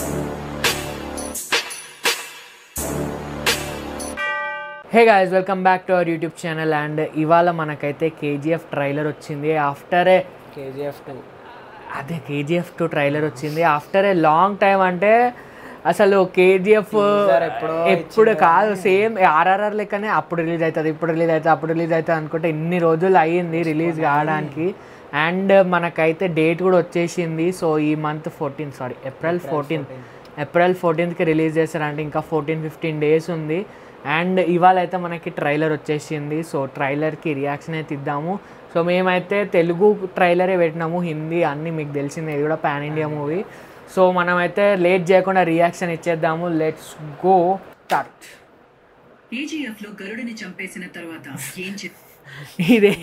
Hey guys welcome back to our YouTube channel and ఇవాళ మనకైతే KGF trailer వచ్చింది after a KGF two అదే KGF two trailer వచ్చింది after a long time అంటే అసలు KGF Teaser ఎప్పుడో ఎప్పుడు కాదు సేమ్ ఆర్ఆర్ఆర్ లెక్కనే అప్పుడు రిలీజ్ అవుతుంది ఇప్పుడు రిలీజ్ అవుతుంది అప్పుడు రిలీజ్ అవుతుంది అనుకుంటే ఇన్ని రోజులు అయ్యింది రిలీజ్ కావడానికి అండ్ మనకైతే డేట్ కూడా వచ్చేసింది సో ఈ month fourteen sorry April fourteen April ఫోర్టీన్త్కి రిలీజ్ చేశారంటే ఇంకా ఫోర్టీన్ ఫిఫ్టీన్ డేస్ ఉంది అండ్ ఇవాళ అయితే మనకి ట్రైలర్ వచ్చేసింది సో ట్రైలర్కి రియాక్షన్ అయితే ఇద్దాము సో మేమైతే తెలుగు ట్రైలరే పెట్టినాము హిందీ అన్నీ మీకు తెలిసిందే ఇది కూడా పాన్ ఇండియా మూవీ సో మనమైతే లేట్ చేయకుండా రియాక్షన్ ఇచ్చేద్దాము లెట్స్ గో స్టార్ట్ కేజీఎఫ్ లో గరుడిని చంపేసిన తర్వాత ఏం చెప్ ఇదే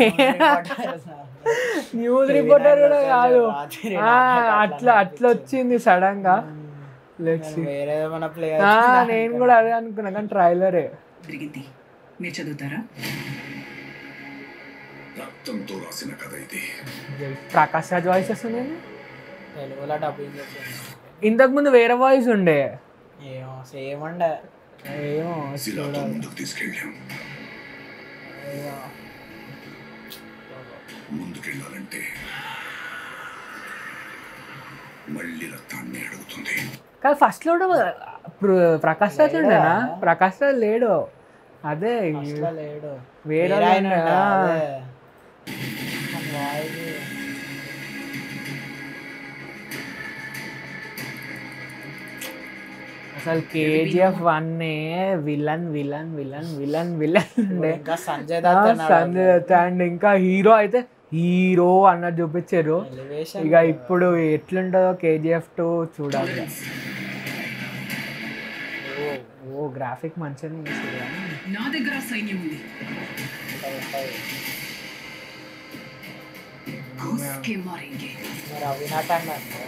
న్యూస్ రిపోర్టర్ కూడా కాదు రాత్రి ఆ, అట్లా అట్లా వచ్చింది సడన్ గా లెట్స్ వేరే ఏమైనా ప్లే నేను కూడా అదే అనుకున్నా కానీ ట్రైలరే జరిగింది మీరు చదువుతారా రక్తంతో రాసిన కథ ఇది ప్రకాష్ రాజ్ వాయిస్ వస్తుంది తెలుగులో డబ్బింగ్ చేసింది ఇంతకు ముందు వేరే వాయిస్ ఉండే ఏమో సేమ్ ఉండే ఏమో శిలాతో ముందుకు తీసుకెళ్ళాం ముందుకెళ్ళాలంటే మళ్ళీ రక్తాన్ని అడుగుతుంది కానీ ఫస్ట్ లో కూడా ప్ర- ప్రకాష్ రాజ్ ఉండేనా ప్రకాష్ రాజ్ లేడు అదే అసలు లేడు వేరే వేరే ఆయన ఉండే, ఉండే, ఆ. అదే. మన వాయిస్ అసలు KGF one villain villain villain villain villain ఉండే ఇంకా సంజయ్ ఆ, దత్ సంజయ్ దత్ అండ్ ఇంకా హీరో అయితే హీరో అన్నది చూపించారు ఎలివేషన్ ఇక ఇప్పుడు ఎట్లుంటుందో కేజీఎఫ్ టూ చూడాలి ఓ గ్రాఫిక్ మంచిగానే చేసారు కానీ నా దగ్గర సైన్యం ఉంది घुस के मारेंगे మరి అవినాట్ అన్నట్టు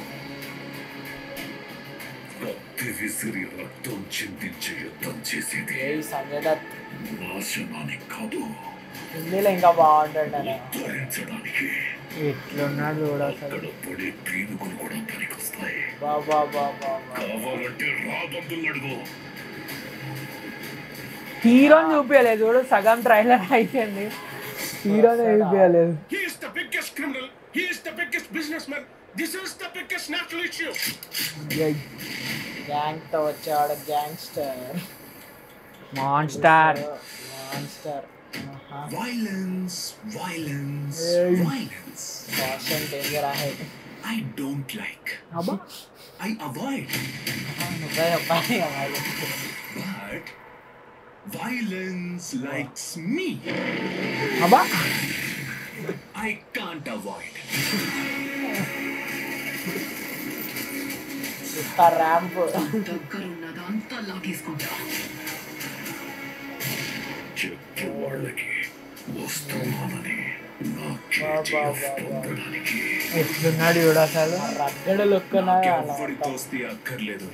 కత్తి విసిరి రక్తం చిందించే యుద్ధం చేసేది ఏ సంజయ్ దత్ నాశనానికి కాదు హిందీలో ఇంకా బాగుంటుండే ధరించడానికి ఎట్లున్నాడు చూడ అసలు అక్కడ పడే పీనుకులు కూడా పనికొస్తాయి బాబా బాబా కావాలంటే రాబందులు అడుగు హీరోని చూపించలేదు చూడు సగం ట్రైలర్ అయిపోయింది హీరోని చూపించలేదు He is the biggest criminal. He is the biggest businessman. This is the biggest national issue. Gang తో వచ్చేవాడు gangster monster monster Violence, violence, Hey. violence. Caution danger आहे I don't like. అబ్బా I avoid. నువ్వే చెప్పాలి అమ్మాయి But violence likes me. అబ్బా I can't avoid. Super ramp దగ్గరున్నదంతా లాగేసుకుంటా చెప్పు వాళ్ళకి వస్తున్నానని నా బాబా KGF బాబా. పొందడానికి ఎట్లున్నాడు చూడు అసలు రగ్గడ లుక్ నాకెవ్వరి దోస్తి అక్కర్లేదు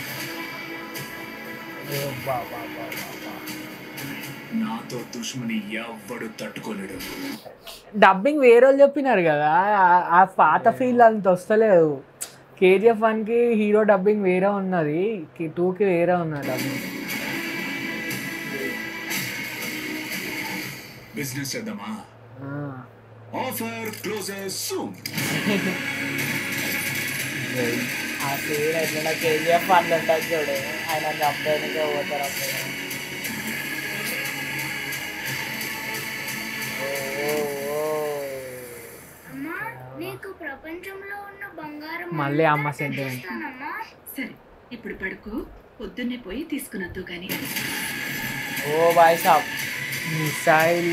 నాతో దుష్మని ఎవ్వడు తట్టుకోలేడు డబ్బింగ్ వేరే వాళ్ళు చెప్పినారు కదా ఆ- ఆ పాత ఫీల్ అంత వస్తలేదు కేజీఎఫ్ వన్కి హీరో డబ్బింగ్ వేరే ఉన్నది టూకి వేరే ఉన్నది డబ్బింగ్ బిజినెస్ చేద్దామా ఆ. ఆఫర్ క్లోజెస్ సూన్ ఆ సీన్ ఎట్లా కేజీఎఫ్ అట్లా ఉంటుంది చూడు ఆయన చంపేందుకే పోతారు అప్పుడు ఓ, ఓ, ఓ. అమ్మా నీకు ప్రపంచంలో ఉన్న బంగారం మళ్ళీ అంతా అమ్మ sentiment. తెచ్చిస్తానమ్మా. సరే ఇప్పుడు పడుకో పొద్దున్నే పోయి తీసుకునొద్దు గాని ఓ బాయ్ సాబ్ missile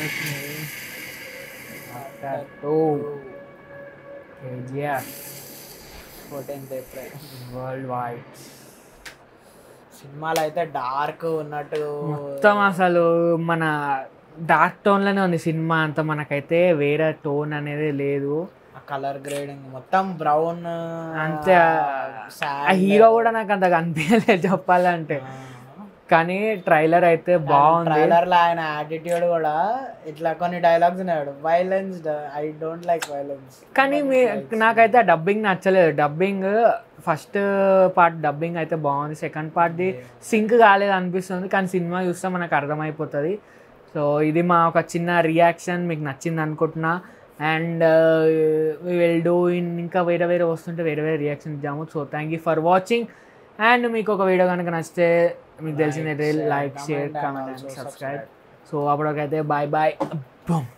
to KGF fourteenth April world wide సినిమాలో అయితే డార్క్ ఉన్నట్టు మొత్తం అసలు మన డార్క్ టోన్లోనే ఉంది సినిమా అంతా మనకైతే వేరే టోన్ అనేది లేదు కలర్ గ్రేడింగ్ మొత్తం బ్రౌన్ అంతే ఆ హీరో కూడా నాకు అంత కనిపించలేదు చెప్పాలంటే కానీ ట్రైలర్ అయితే బాగుంది ట్రైలర్ లో ఆయన యాటిట్యూడ్ కూడా ఇట్లా కొన్ని డైలాగ్స్ ఉన్నాడు violence I don't like violence కానీ మీ నాకైతే ఆ డబ్బింగ్ నచ్చలేదు డబ్బింగ్ ఫస్ట్ పార్ట్ డబ్బింగ్ అయితే బాగుంది సెకండ్ పార్ట్ది సింక్ కాలేదు అనిపిస్తుంది కానీ సినిమా చూస్తే మనకు అర్థమైపోతుంది సో ఇది మా ఒక చిన్న రియాక్షన్ మీకు నచ్చింది అనుకుంటున్నా అండ్ విల్ డూ ఇన్ ఇంకా వేరే వేరే వస్తుంటే వేరే వేరే రియాక్షన్ ఇద్దాము so thank you for watching and మీకు ఒక వీడియో కనుక నచ్చితే మీకు తెలిసిందే like share comment and comment also and subscribe so అప్పటికైతే బాయ్ బాయ్ బమ్